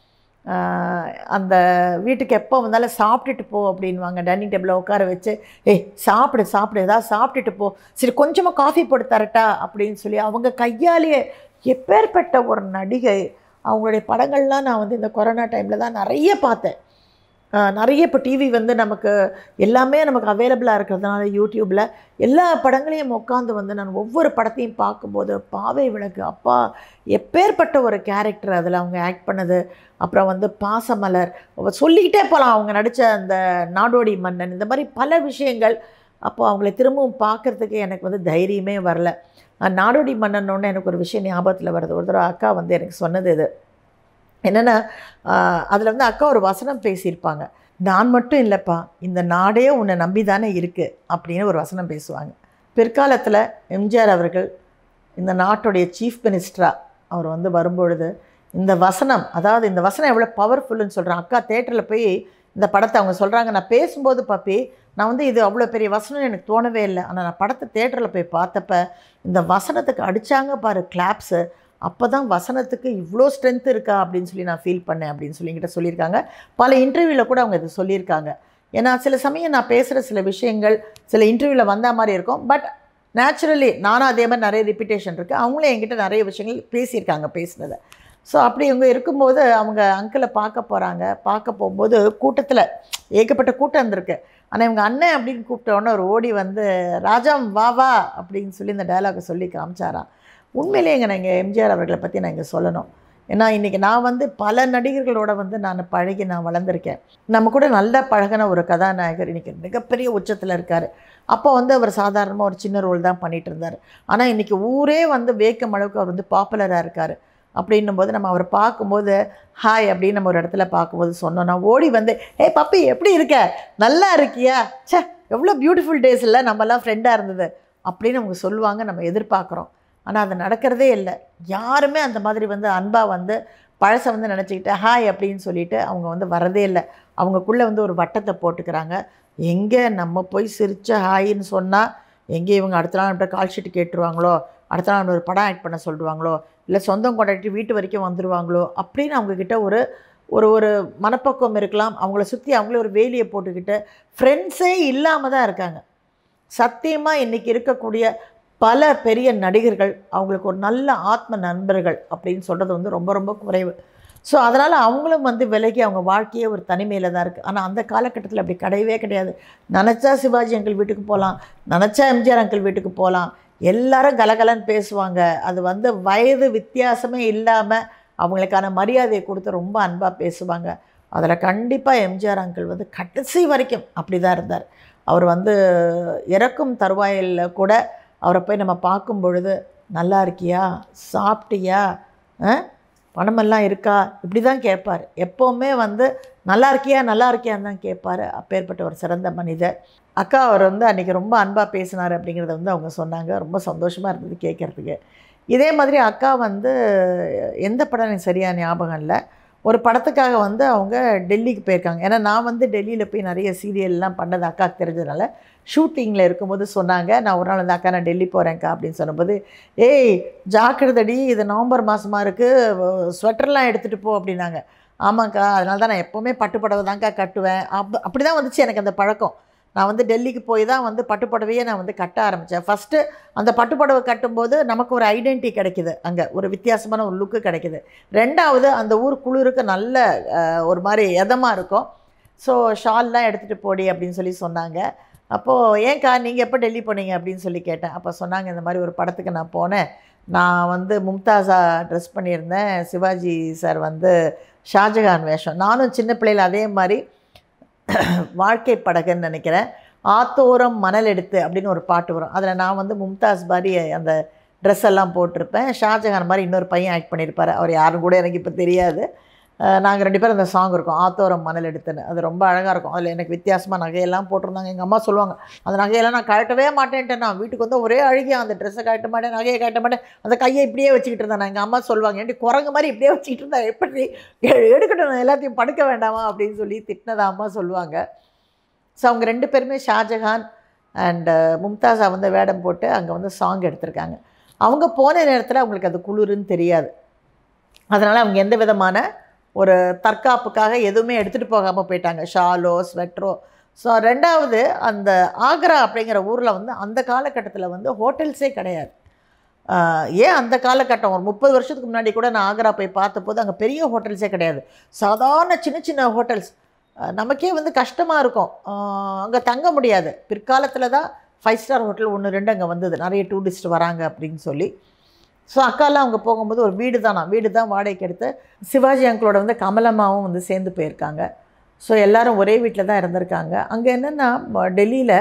அந்த வீட்டுக்கு எப்போ வந்தாலும் சாப்பிட்டுட்டு போ அப்படின்வாங்க டைனிங் டேபிளில் உட்கார வச்சு ஏய் சாப்பிடு சாப்பிடு ஏதாவது சாப்பிட்டுட்டு போ சரி கொஞ்சமாக காஃபி போட்டு தரட்டா அப்படின்னு சொல்லி அவங்க கையாலேயே எப்பேற்பட்ட ஒரு நடிகை அவங்களுடைய படங்கள்லாம் நான் வந்து இந்த கொரோனா டைமில் தான் நிறைய பார்த்தேன் ஆஹ் நிறைய இப்போ டிவி வந்து நமக்கு எல்லாமே நமக்கு அவைலபிளாக இருக்கிறதுனால யூடியூப்பில் எல்லா படங்களையும் உட்காந்து வந்து நான் ஒவ்வொரு படத்தையும் பார்க்கும்போது பாவை விளக்கு அப்பா எப்பேற்பட்ட ஒரு கேரக்டர் அதில் அவங்க ஆக்ட் பண்ணது அப்புறம் வந்து பாசமலர் அவ சொல்லிக்கிட்டே போகலாம் அவங்க நடித்த அந்த நாடோடி மன்னன் இந்த மாதிரி பல விஷயங்கள் அப்போ அவங்கள திரும்பவும் பார்க்குறதுக்கு எனக்கு வந்து தைரியமே வரல நான் நாடோடி மன்னனோடனே எனக்கு ஒரு விஷயம் ஞாபகத்தில் வருது ஒரு தடவை அக்கா வந்து எனக்கு சொன்னது இது என்னென்னா அதில் வந்து அக்கா ஒரு வசனம் பேசியிருப்பாங்க நான் மட்டும் இல்லைப்பா இந்த நாடே உன்னை நம்பி தானே இருக்குது அப்படின்னு ஒரு வசனம் பேசுவாங்க பிற்காலத்தில் எம்ஜிஆர் அவர்கள் இந்த நாட்டுடைய சீஃப் மினிஸ்டராக அவர் வந்து வரும்பொழுது இந்த வசனம் அதாவது இந்த வசனம் எவ்வளோ பவர்ஃபுல்லுன்னு சொல்கிறேன் அக்கா தேட்டரில் போய் இந்த படத்தை அவங்க சொல்கிறாங்க நான் பேசும்போது பப்பி நான் வந்து இது அவ்வளோ பெரிய வசனம் எனக்கு தோணவே இல்லை ஆனால் நான் படத்தை தேட்டரில் போய் பார்த்தப்ப இந்த வசனத்துக்கு அடித்தாங்க பாரு கிளாப்ஸு அப்போ தான் வசனத்துக்கு இவ்வளோ ஸ்ட்ரென்த் இருக்கா அப்படின்னு சொல்லி நான் ஃபீல் பண்ணேன் அப்படின்னு சொல்லி என்கிட்ட சொல்லியிருக்காங்க பல இன்டர்வியூவில் கூட அவங்க இது சொல்லியிருக்காங்க ஏன்னா சில சமயம் நான் பேசுகிற சில விஷயங்கள் சில இன்டர்வியூவில் வந்த மாதிரி இருக்கும் பட் நேச்சுரலி நானும் அதே மாதிரி நிறைய ரிப்பீட்டேஷன் இருக்குது அவங்களும் என்கிட்ட நிறைய விஷயங்கள் பேசியிருக்காங்க பேசினதை ஸோ அப்படி இவங்க இருக்கும்போது அவங்க அங்கிளை பார்க்க போகிறாங்க பார்க்க போகும்போது கூட்டத்தில் ஏகப்பட்ட கூட்டம் இருந்திருக்கு ஆனால் இவங்க அண்ணன் அப்படின்னு கூப்பிட்ட உடனே ஒரு ஓடி வந்து ராஜாம் வா வா அப்படின்னு சொல்லி இந்த டயலாகை சொல்லி காமிச்சாராம் உண்மையிலேங்க நான் இங்கே எம்ஜிஆர் அவர்களை பற்றி நான் இங்கே சொல்லணும் ஏன்னா இன்றைக்கி நான் வந்து பல நடிகர்களோட வந்து நான் பழகி நான் வளர்ந்துருக்கேன் நம்ம கூட நல்லா பழகின ஒரு கதாநாயகர் இன்றைக்கி மிகப்பெரிய உச்சத்தில் இருக்கார் அப்போ வந்து அவர் சாதாரணமாக ஒரு சின்ன ரோல் தான் பண்ணிகிட்டு இருந்தார் ஆனால் இன்றைக்கி ஊரே வந்து வேக்கம் அளவுக்கு அவர் வந்து பாப்புலராக இருக்கார் அப்படின்னும் போது நம்ம அவரை பார்க்கும்போது ஹாய் அப்படின்னு நம்ம ஒரு இடத்துல பார்க்கும்போது சொன்னோம் நான் ஓடி வந்து ஏய் பப்பி எப்படி இருக்க நல்லா இருக்கியா ச்சே எவ்வளோ பியூட்டிஃபுல் டேஸ் இல்லை நம்மலாம் ஃப்ரெண்டாக இருந்தது அப்படின்னு அவங்க சொல்லுவாங்க நம்ம எதிர்பார்க்குறோம் ஆனால் அது நடக்கிறதே இல்லை யாருமே அந்த மாதிரி வந்து அன்பாக வந்து பழசை வந்து நினச்சிக்கிட்டு ஹாய் அப்படின்னு சொல்லிட்டு அவங்க வந்து வரதே இல்லை அவங்கக்குள்ளே வந்து ஒரு வட்டத்தை போட்டுக்கிறாங்க எங்கே நம்ம போய் சிரிச்ச ஹாயின்னு சொன்னால் எங்கே இவங்க அடுத்த நாள் நம்மகிட்ட கால் ஷீட் கேட்டுருவாங்களோ அடுத்த நாள் ஒரு படம் ஆக்ட் பண்ண சொல்லிடுவாங்களோ இல்லை சொந்தம் கொண்டாடி வீட்டு வரைக்கும் வந்துடுவாங்களோ அப்படின்னு அவங்கக்கிட்ட ஒரு ஒரு ஒரு மனப்பக்குவம் இருக்கலாம் அவங்கள சுற்றி அவங்களே ஒரு வேலியை போட்டுக்கிட்டு ஃப்ரெண்ட்ஸே இல்லாமல் தான் இருக்காங்க சத்தியமாக இன்றைக்கி இருக்கக்கூடிய பல பெரிய நடிகர்கள் அவங்களுக்கு ஒரு நல்ல ஆத்ம நண்பர்கள் அப்படின்னு சொல்கிறது வந்து ரொம்ப ரொம்ப குறைவு ஸோ அதனால் அவங்களும் வந்து விலகி அவங்க வாழ்க்கையே ஒரு தனிமையில் தான் இருக்குது ஆனால் அந்த காலகட்டத்தில் அப்படி கிடையவே கிடையாது நினச்சா சிவாஜி அங்கிள் வீட்டுக்கு போகலாம் நினச்சா எம்ஜிஆர் அங்கிள் வீட்டுக்கு போகலாம் எல்லாரும் கலகலன்னு பேசுவாங்க அது வந்து வயது வித்தியாசமே இல்லாமல் அவங்களுக்கான மரியாதையை கொடுத்து ரொம்ப அன்பாக பேசுவாங்க அதில் கண்டிப்பாக எம்ஜிஆர் அங்கிள் வந்து கடைசி வரைக்கும் அப்படி தான் இருந்தார் அவர் வந்து இறக்கும் தருவாயில் கூட அவரை போய் நம்ம பார்க்கும் பொழுது நல்லா இருக்கியா சாப்பிட்டியா ஆ? பணமெல்லாம் இருக்கா இப்படி தான் கேட்பார் எப்போவுமே வந்து நல்லா இருக்கியா நல்லா இருக்கியான்னு தான் கேட்பார் அப்பேற்பட்ட ஒரு சிறந்த மனிதர் அக்கா அவர் வந்து அன்றைக்கி ரொம்ப அன்பாக பேசினார் அப்படிங்கிறத வந்து அவங்க சொன்னாங்க ரொம்ப சந்தோஷமாக இருந்தது கேட்குறதுக்கு இதே மாதிரி அக்கா வந்து எந்த படம் எனக்கு சரியாக ஞாபகம் இல்லை ஒரு படத்துக்காக வந்து அவங்க டெல்லிக்கு போயிருக்காங்க ஏன்னா நான் வந்து டெல்லியில் போய் நிறைய சீரியல்லாம் பண்ணது அக்காவுக்கு தெரிஞ்சதுனால ஷூட்டிங்கில் இருக்கும்போது சொன்னாங்க நான் ஒரு நாள் இந்த அக்கா நான் டெல்லி போகிறேன்க்கா அப்படின்னு சொன்னபோது ஏய் ஜாக்கிரதடி இது நவம்பர் மாதமா இருக்குது ஸ்வெட்டர்லாம் எடுத்துகிட்டு போ அப்படின்னாங்க ஆமாங்க்கா அதனால தான் நான் எப்போவுமே பட்டுப்புடவை தான்க்கா கட்டுவேன் அப் அப்படி தான் வந்துச்சு எனக்கு அந்த பழக்கம் நான் வந்து டெல்லிக்கு போய் தான் வந்து பட்டுப்புடவையே நான் வந்து கட்ட ஆரம்பித்தேன் ஃபஸ்ட்டு அந்த பட்டுப்புடவை கட்டும்போது நமக்கு ஒரு ஐடென்டிட்டி கிடைக்குது அங்கே ஒரு வித்தியாசமான ஒரு லுக்கு கிடைக்குது ரெண்டாவது அந்த ஊர் குளிருக்கு நல்ல அஹ், ஒரு மாதிரி எதமாக இருக்கும் ஸோ ஷால்லாம் எடுத்துகிட்டு போடி அப்படின்னு சொல்லி சொன்னாங்க அப்போது ஏன்க்கா நீங்கள் எப்போ டெல்லி போனீங்க அப்படின்னு சொல்லி கேட்டேன் அப்போ சொன்னாங்க இந்த மாதிரி ஒரு படத்துக்கு நான் போனேன் நான் வந்து மும்தாஸா ட்ரெஸ் பண்ணியிருந்தேன் சிவாஜி சார் வந்து ஷாஜகான் வேஷம் நானும் சின்ன பிள்ளையில் அதே மாதிரி வாழ்க்கை படகுன்னு நினைக்கிறேன் ஆத்தோரம் மணல் எடுத்து அப்படின்னு ஒரு பாட்டு வரும் அதில் நான் வந்து மும்தாஸ் மாதிரி அந்த ட்ரெஸ் எல்லாம் போட்டிருப்பேன் ஷாஜகான் மாதிரி இன்னொரு பையன் ஆக்ட் பண்ணியிருப்பார் அவர் யாரும் கூட எனக்கு இப்போ தெரியாது நாங்கள் ரெண்டு பேரும் அந்த சாங் இருக்கும் ஆத்தோரம் மணல் எடுத்துன்னு அது ரொம்ப அழகாக இருக்கும் அதில் எனக்கு வித்தியாசமாக நகையெல்லாம் போட்டிருந்தாங்க எங்கள் அம்மா சொல்லுவாங்க அந்த நகையெல்லாம் நான் கழட்டவே மாட்டேன்ட்டேன் நான் வீட்டுக்கு வந்து ஒரே அழுகியா அந்த ட்ரெஸ்ஸை கழட்ட மாட்டேன் நகையை கழட்ட மாட்டேன் அந்த கையை இப்படியே வச்சுக்கிட்டு இருந்தேன் எங்கள் அம்மா சொல்லுவாங்க ஏன்டி குரங்கு மாதிரி இப்படியே வச்சுக்கிட்டு இருந்தா எப்படி எ- எடுக்கட்டும் நான் எல்லாத்தையும் படுக்க வேண்டாமா அப்படின்னு சொல்லி திட்டினதா அம்மா சொல்லுவாங்க ஸோ அவங்க ரெண்டு பேருமே ஷாஜஹான் அண்ட் மும்தாஸா வந்து வேடம் போட்டு அங்கே வந்து சாங் எடுத்திருக்காங்க அவங்க போன நேரத்தில் அவங்களுக்கு அது குளிருன்னு தெரியாது அதனால் அவங்க எந்த விதமான ஒரு தற்காப்புக்காக எதுவுமே எடுத்துகிட்டு போகாமல் போயிட்டாங்க ஷாலோ ஸ்வெட்டரோ ஸோ ரெண்டாவது அந்த ஆக்ரா அப்படிங்கிற ஊரில் வந்து அந்த காலகட்டத்தில் வந்து ஹோட்டல்ஸே கிடையாது ஆஹ் ஏன் அந்த காலகட்டம் ஒரு முப்பது வருஷத்துக்கு முன்னாடி கூட நான் ஆக்ரா போய் பார்த்தபோது அங்கே பெரிய ஹோட்டல்ஸே கிடையாது சாதாரண சின்ன சின்ன ஹோட்டல்ஸ் நமக்கே வந்து கஷ்டமாக இருக்கும் அங்கே தங்க முடியாது பிற்காலத்தில் தான் ஃபைவ் ஸ்டார் ஹோட்டல் ஒன்று ரெண்டு அங்கே வந்தது நிறைய டூரிஸ்ட் வராங்க அப்படின்னு சொல்லி ஸோ அக்காலாம் அவங்க போகும்போது ஒரு வீடு தானா வீடு தான் வாடகைக்கு எடுத்து சிவாஜி அங்கிளோட வந்து கமலம்மாவும் வந்து சேர்ந்து போயிருக்காங்க ஸோ எல்லாரும் ஒரே வீட்டில் தான் இருந்திருக்காங்க அங்கே என்னென்னா டெல்லியில்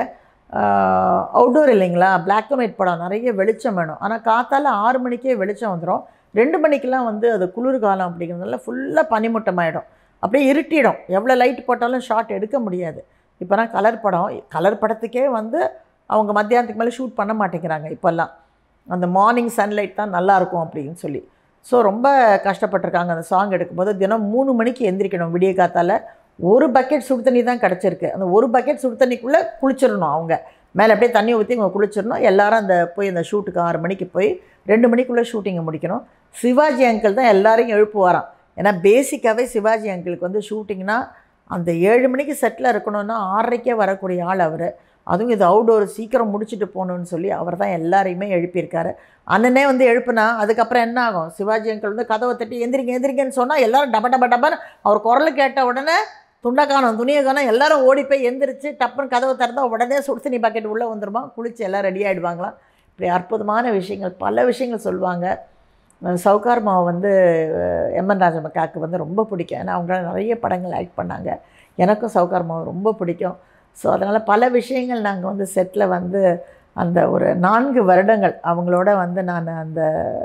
அவுட்டோர் இல்லைங்களா Black அண்ட் ஒயிட் படம் நிறைய வெளிச்சம் வேணும் ஆனால் காத்தால ஆறு மணிக்கே வெளிச்சம் வந்துடும் ரெண்டு மணிக்கெலாம் வந்து அது குளிர்காலம் அப்படிங்கிறதுனால ஃபுல்லாக பனிமூட்டமாயிடும் அப்படியே இருட்டிடும் எவ்வளோ லைட் போட்டாலும் ஷாட் எடுக்க முடியாது இப்போனா கலர் படம் கலர் படத்துக்கே வந்து அவங்க மத்தியானத்துக்கு மேலே ஷூட் பண்ண மாட்டேங்கிறாங்க இப்போல்லாம் அந்த மார்னிங் சன்லைட் தான் நல்லாயிருக்கும் அப்படின்னு சொல்லி ஸோ ரொம்ப கஷ்டப்பட்டிருக்காங்க அந்த சாங் எடுக்கும்போது தினம் மூணு மணிக்கு எந்திரிக்கணும் விடிய காத்தால ஒரு பக்கெட் சுடு தண்ணி தான் கிடச்சிருக்கு அந்த ஒரு பக்கெட் சுடு தண்ணிக்குள்ளே குளிச்சிடணும் அவங்க மேலே அப்படியே தண்ணி ஊற்றி அவங்க குளிச்சிடணும் எல்லாரும் அந்த போய் அந்த ஷூட்டுக்கு ஆறு மணிக்கு போய் ரெண்டு மணிக்குள்ளே ஷூட்டிங்கை முடிக்கணும் சிவாஜி அங்கிள் தான் எல்லாரையும் எழுப்புவாராம் ஏன்னா பேசிக்காகவே சிவாஜி அங்கிளுக்கு வந்து ஷூட்டிங்னா அந்த ஏழு மணிக்கு செட்டில் இருக்கணும்னா ஆறரைக்கே வரக்கூடிய ஆள் அவர் அதுவும் இது அவுடோர் சீக்கிரம் முடிச்சுட்டு போகணுன்னு சொல்லி அவர் தான் எல்லாரையுமே எழுப்பியிருக்காரு அண்ணனே வந்து எழுப்புனா அதுக்கப்புறம் என்ன ஆகும் சிவாஜி அங்கிள் வந்து கதவை தட்டி எந்திரிங்க எந்திரிங்கன்னு சொன்னால் எல்லாரும் டப டப டபன்னு அவர் குரல் கேட்ட உடனே துண்டை காணும் துணியை காணும் எல்லாரும் ஓடி போய் எந்திரிச்சு டப்புன்னு கதவை திறந்தா உடனே சுடு தண்ணி பாக்கெட் உள்ளே வந்துருமா குளிச்சு எல்லாம் ரெடி ஆகிடுவாங்களாம் இப்படி அற்புதமான விஷயங்கள் பல விஷயங்கள் சொல்லுவாங்க அஹ் சவுகார் மாவை வந்து அஹ், எம்என் ராஜமக்காவுக்கு வந்து ரொம்ப பிடிக்கும் ஏன்னா அவங்க நிறைய படங்கள் ஆக்ட் பண்ணாங்க எனக்கும் சவுகார் மாவை ரொம்ப பிடிக்கும் ஸோ அதனால் பல விஷயங்கள் நாங்கள் வந்து செட்டில் வந்து அந்த ஒரு நான்கு வருடங்கள் அவங்களோட வந்து நான் அந்த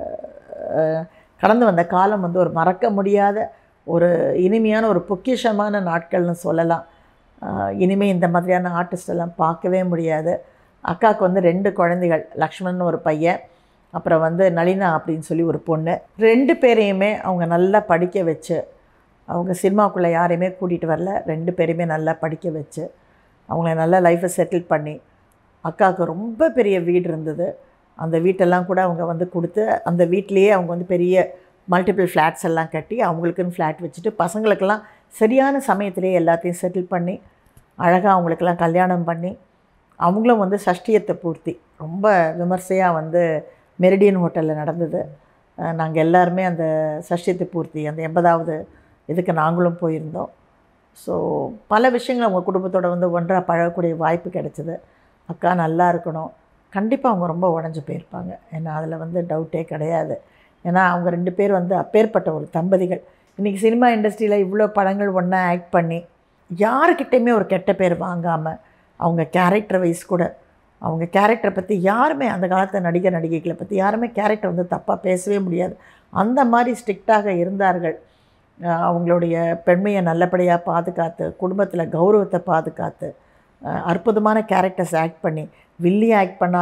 அஹ், கடந்து வந்த காலம் வந்து ஒரு மறக்க முடியாத ஒரு இனிமையான ஒரு பொக்கிஷமான நாட்கள்னு சொல்லலாம் அஹ், இனிமே இந்த மாதிரியான ஆர்டிஸ்ட் எல்லாம் பார்க்கவே முடியாது அக்காவுக்கு வந்து ரெண்டு குழந்தைகள் லக்ஷ்மணன் ஒரு பையன் அப்புறம் வந்து நளினா அப்படின்னு சொல்லி ஒரு பொண்ணு ரெண்டு பேரையுமே அவங்க நல்லா படிக்க வச்சு அவங்க சினிமாக்குள்ளே யாரையுமே கூட்டிகிட்டு வரல ரெண்டு பேரையுமே நல்லா படிக்க வச்சு அவங்கள நல்லா லைஃப்பை செட்டில் பண்ணி அக்காவுக்கு ரொம்ப பெரிய வீடு இருந்தது அந்த வீட்டெல்லாம் கூட அவங்க வந்து கொடுத்து அந்த வீட்டிலேயே அவங்க வந்து பெரிய மல்டிபிள் ஃப்ளாட்ஸ் எல்லாம் கட்டி அவங்களுக்குன்னு ஃப்ளாட் வச்சுட்டு பசங்களுக்கெல்லாம் சரியான சமயத்திலேயே எல்லாத்தையும் செட்டில் பண்ணி அழகாக அவங்களுக்கெல்லாம் கல்யாணம் பண்ணி அவங்களும் வந்து சஷ்டியத்தை பூர்த்தி ரொம்ப விமர்சையாக வந்து மெரிடியன் ஹோட்டலில் நடந்தது நாங்கள் எல்லாருமே அந்த சஷ்டியத்தை பூர்த்தி அந்த எண்பதாவது இதுக்கு நாங்களும் போயிருந்தோம் ஸோ பல விஷயங்கள் அவங்க குடும்பத்தோட வந்து ஒன்றாக பழகக்கூடிய வாய்ப்பு கிடைச்சிது அக்கா நல்லா இருக்கணும் கண்டிப்பாக அவங்க ரொம்ப உடஞ்சி போயிருப்பாங்க ஏன்னா அதில் வந்து டவுட்டே கிடையாது ஏன்னா அவங்க ரெண்டு பேர் வந்து அப்பேற்பட்ட ஒரு தம்பதிகள் இன்றைக்கி சினிமா இண்டஸ்ட்ரியில் இவ்வளோ படங்கள் ஒன்றா ஆக்ட் பண்ணி யாருக்கிட்டேயுமே ஒரு கெட்ட பேர் வாங்காமல் அவங்க கேரக்டர் வைஸ் கூட அவங்க கேரக்டரை பற்றி யாருமே அந்த காலத்து நடிகர் நடிகைகளை பற்றி யாருமே கேரக்டர் வந்து தப்பாக பேசவே முடியாது அந்த மாதிரி ஸ்ட்ரிக்டாக இருந்தார்கள் அஹ் அவங்களுடைய பெண்மையை நல்லபடியாக பாதுகாத்து குடும்பத்தில் கௌரவத்தை பாதுகாத்து அஹ் அற்புதமான கேரக்டர்ஸ் ஆக்ட் பண்ணி வில்லி ஆக்ட் பண்ணாலும்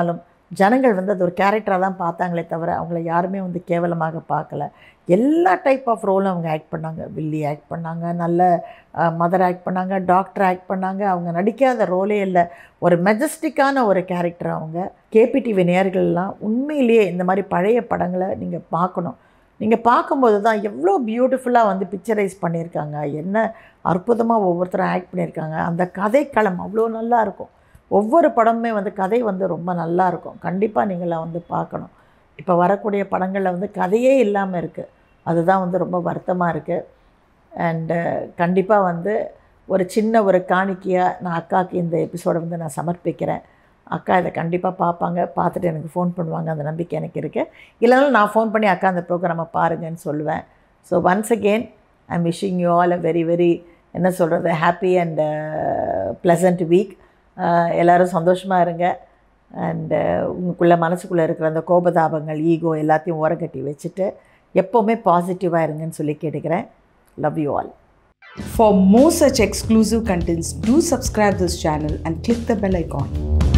ஜனங்கள் வந்து அது ஒரு கேரக்டராக தான் பார்த்தாங்களே தவிர அவங்கள யாருமே வந்து கேவலமாக பார்க்கல எல்லா டைப் ஆஃப் ரோலும் அவங்க ஆக்ட் பண்ணாங்க வில்லி ஆக்ட் பண்ணாங்க நல்ல மதர் ஆக்ட் பண்ணாங்க டாக்டர் ஆக்ட் பண்ணாங்க அவங்க நடிக்காத ரோலே இல்லை ஒரு மெஜஸ்டிக்கான ஒரு கேரக்டர் அவங்க கேபிடிவி நேர்கள்லாம் உண்மையிலேயே இந்த மாதிரி பழைய படங்களை நீங்கள் பார்க்கணும் நீங்கள் பார்க்கும்போது தான் எவ்வளோ பியூட்டிஃபுல்லாக வந்து பிக்சரைஸ் பண்ணியிருக்காங்க என்ன அற்புதமாக ஒவ்வொருத்தரும் ஆக்ட் பண்ணியிருக்காங்க அந்த கதைக்களம் அவ்வளோ நல்லா இருக்கும் ஒவ்வொரு படமுமே வந்து கதை வந்து ரொம்ப நல்லா இருக்கும் கண்டிப்பாக நீங்களாம் வந்து பார்க்கணும் இப்போ வரக்கூடிய படங்களில் வந்து கதையே இல்லாமல் இருக்குது அதுதான் வந்து ரொம்ப வருத்தமாக இருக்குது அண்டு கண்டிப்பாக வந்து ஒரு சின்ன ஒரு காணிக்கையாக நான் அக்காவுக்கு இந்த எபிசோடை வந்து நான் சமர்ப்பிக்கிறேன் அக்கா இதை கண்டிப்பாக பார்ப்பாங்க பார்த்துட்டு எனக்கு ஃபோன் பண்ணுவாங்க அந்த நம்பிக்கை எனக்கு இருக்குது இல்லைனாலும் நான் ஃபோன் பண்ணி அக்கா அந்த ப்ரோக்ராமை பாருங்கன்னு சொல்லுவேன் so once again I am wishing you all a very very என்ன சொல்கிறது ஹாப்பி அண்ட் ப்ளசண்ட் வீக் எல்லோரும் சந்தோஷமாக இருங்க அண்டு உங்களுக்குள்ளே மனசுக்குள்ளே இருக்கிற அந்த கோபதாபங்கள் ஈகோ எல்லாத்தையும் ஓரங்கட்டி வச்சுட்டு எப்போவுமே பாசிட்டிவாக இருங்கன்னு சொல்லி கேட்டுக்கிறேன் love you all For more such exclusive contents, do subscribe this channel and click the bell icon.